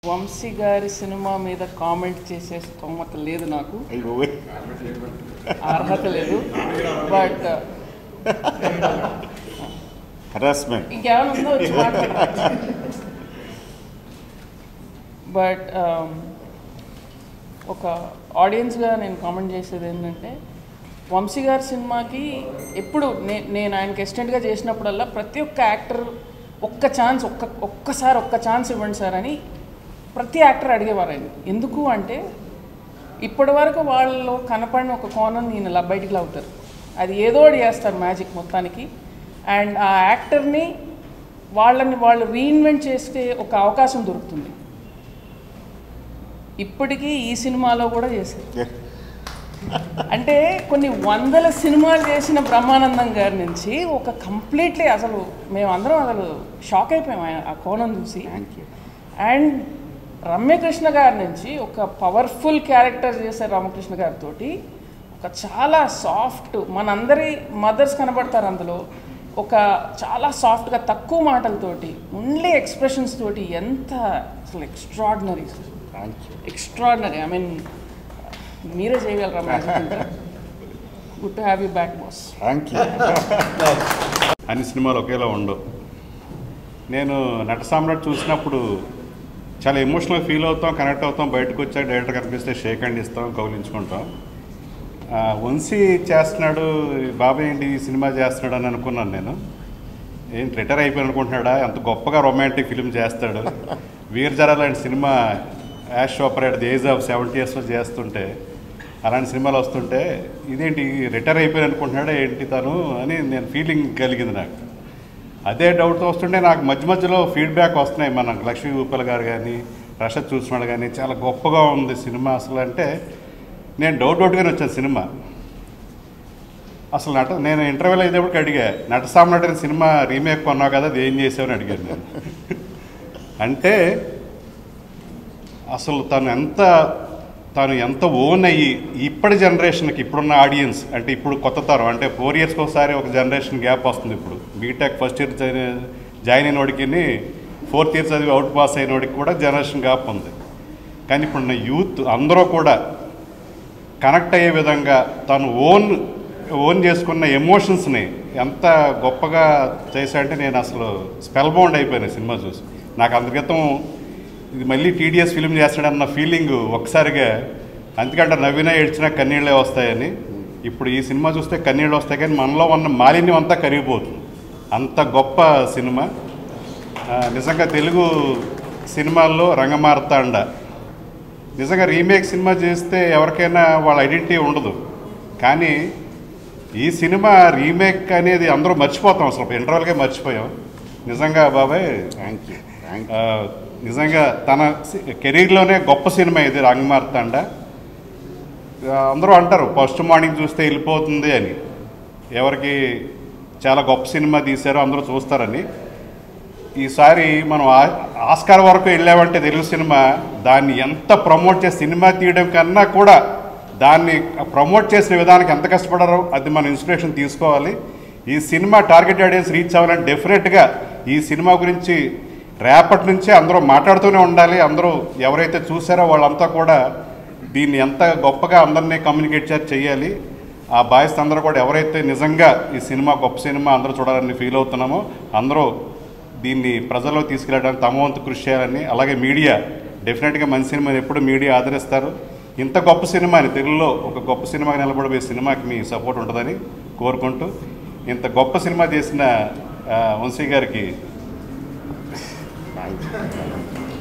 వంశీ గారి సినిమా మీద కామెంట్ చేసే స్తోమత లేదు నాకు అర్హత లేదు బట్ హరాస్మెంట్ ఇంకేమైనా ఉందో వచ్చి మాట్లాడరా బట్ ఒక ఆడియన్స్గా నేను కామెంట్ చేసేది ఏంటంటే వంశీ గారి సినిమాకి ఎప్పుడు నే నేను ఆయనకి ఎస్టెంట్గా చేసినప్పుడల్లా ప్రతి ఒక్క యాక్టర్ ఒక్క ఛాన్స్ ఒక్క ఒక్కసారి ఒక్క ఛాన్స్ ఇవ్వండి సార్ అని ప్రతి యాక్టర్ అడిగేవారు ఆయన ఎందుకు అంటే ఇప్పటి వరకు వాళ్ళలో కనపడిన ఒక కోణం ఈయన ఇలా బయటికి లాగుతారు అది ఏదో ఒకటి చేస్తారు మ్యాజిక్ మొత్తానికి అండ్ ఆ యాక్టర్ని వాళ్ళని వాళ్ళు రీఇన్వెంట్ చేస్తే ఒక అవకాశం దొరుకుతుంది ఇప్పటికీ ఈ సినిమాలో కూడా చేశారు అంటే కొన్ని వందల సినిమాలు చేసిన బ్రహ్మానందం గారి నుంచి ఒక కంప్లీట్లీ అసలు మేమందరం అసలు షాక్ అయిపోయాం ఆయన ఆ కోణం చూసి థ్యాంక్ యూ అండ్ రమ్యకృష్ణ గారి నుంచి ఒక పవర్ఫుల్ క్యారెక్టర్ చేసే రామకృష్ణ గారితో ఒక చాలా సాఫ్ట్ మనందరి మదర్స్ కనబడతారు అందులో ఒక చాలా సాఫ్ట్గా తక్కువ మాటలతోటి ఓన్లీ ఎక్స్ప్రెషన్స్ తోటి ఎంత అసలు extraordinary thank you extraordinary I mean మీరే చేయగలరా good to have you back boss thank you అన్ని సినిమాలు ఒకేలా ఉండవు నేను నట సామ్రాట్ చూసినప్పుడు చాలా ఎమోషనల్ ఫీల్ అవుతాం కనెక్ట్ అవుతాం బయటకు వచ్చాక డైరెక్టర్ కనిపిస్తే షేక్ హ్యాండ్ ఇస్తాం కౌలించుకుంటాం ఆ, వంశీ చేస్తున్నాడు బాబాయ్ ఏంటి ఈ సినిమా చేస్తున్నాడు అని అనుకున్నాను నేను ఏంటి రిటైర్ అయిపోయి అనుకుంటున్నాడా ఎంత గొప్పగా రొమాంటిక్ ఫిల్మ్ చేస్తాడు వీర్జరా లాంటి cinema Yash Chopra the age of seventy ఇయర్స్లో చేస్తుంటే అలాంటి సినిమాలు వస్తుంటే ఇదేంటి రిటైర్ అయిపోయి అనుకుంటున్నాడా ఏంటి తను అని నేను ఫీలింగ్ కలిగింది నాకు అదే డౌట్తో వస్తుంటే నాకు మధ్య మధ్యలో ఫీడ్బ్యాక్ వస్తున్నాయి మన లక్ష్మీ ఉప్పల్ గారు కానీ రషద్ చూస్తున్నాడు కానీ చాలా గొప్పగా ఉంది సినిమా అసలు అంటే నేను డౌట్ డౌట్గానే వచ్చాను సినిమా అసలు నట నేను ఇంటర్వ్యూలో అయినప్పటికి అడిగా నట సామ్రాట్ అనే సినిమా రీమేక్ కొన్నావు కదా అది ఏం చేసావని అడిగాను నేను అంటే అసలు తను ఎంత తను ఎంత ఓన్ అయ్యి ఇప్పటి జనరేషన్కి ఇప్పుడున్న ఆడియన్స్ అంటే ఇప్పుడు కొత్త తరం అంటే ఫోర్ ఇయర్స్కి ఒకసారి ఒక జనరేషన్ గ్యాప్ వస్తుంది ఇప్పుడు బీటెక్ ఫస్ట్ ఇయర్ జాయిన్ అయిన వాడికి ఫోర్త్ ఇయర్ చదివి అవుట్ పాస్ అయిన వాడికి కూడా జనరేషన్ గ్యాప్ ఉంది కానీ ఇప్పుడున్న యూత్ అందరూ కూడా కనెక్ట్ అయ్యే విధంగా తను ఓన్ ఓన్ చేసుకున్న ఎమోషన్స్ని ఎంత గొప్పగా చేశాడంటే నేను అసలు స్పెల్ బౌండ్ అయిపోయాను ఈ సినిమా చూసి నాకు అంత క్రితం ఇది మళ్ళీ టీడీఎస్ ఫిల్మ్ చేస్తాడన్న ఫీలింగ్ ఒక్కసారిగా అందుకంటే నవ్వినా ఏడ్చినా కన్నీళ్ళే వస్తాయని ఇప్పుడు ఈ సినిమా చూస్తే కన్నీళ్ళు వస్తాయి కానీ మనలో ఉన్న మాలిన్యం అంతా కరిగిపోతుంది అంత గొప్ప సినిమా ఆ, నిజంగా తెలుగు సినిమాల్లో రంగమార్తాండ నిజంగా రీమేక్ సినిమా చేస్తే ఎవరికైనా వాళ్ళ ఐడెంటిటీ ఉండదు కానీ ఈ సినిమా రీమేక్ అనేది అందరూ మర్చిపోతాం అసలు ఇంటర్వల్గా మర్చిపోయాం నిజంగా బాబాయ్ థ్యాంక్ యూ థ్యాంక్ ఆ, నిజంగా తన సి- కెరీర్లోనే గొప్ప సినిమా ఇది రంగమార్తాండ ఆ, అందరూ అంటారు ఫస్ట్ మార్నింగ్ చూస్తే వెళ్ళిపోతుంది అని ఎవరికి చాలా గొప్ప సినిమా తీశారో అందరూ చూస్తారని ఈసారి మనం ఆ- ఆస్కార్ వరకు వెళ్ళామంటే తెలుగు సినిమా దాన్ని ఎంత ప్రమోట్ చేసి సినిమా తీయడం కన్నా కూడా దాన్ని ప్రమోట్ చేసిన విధానికి ఎంత కష్టపడారో అది మనం ఇన్స్పిరేషన్ తీసుకోవాలి ఈ సినిమా టార్గెట్ ఆడియన్స్ రీచ్ అవ్వాలంటే డెఫినెట్గా ఈ సినిమా గురించి రేపటి నుంచే అందరూ మాట్లాడుతూనే ఉండాలి అందరూ ఎవరైతే చూసారో వాళ్ళంతా కూడా దీన్ని ఎంత గొప్పగా అందరినీ కమ్యూనికేట్ చేసి చేయాలి ఆ బాయ్స్ అందరూ కూడా ఎవరైతే నిజంగా ఈ సినిమా గొప్ప సినిమా అందరూ చూడాలని ఫీల్ అవుతున్నామో అందరూ దీన్ని ప్రజల్లో తీసుకెళ్ళడానికి తమ వంతు కృషి చేయాలని అలాగే మీడియా డెఫినెట్గా మంచి సినిమాని ఎప్పుడు మీడియా ఆదరిస్తారు ఇంత గొప్ప సినిమాని తెలుగులో ఒక గొప్ప సినిమాగా నిలబడిపోయే సినిమాకి మీ సపోర్ట్ ఉంటుందని కోరుకుంటూ ఇంత గొప్ప సినిమా చేసిన ఆ, వంశీ గారికి థ్యాంక్ యూ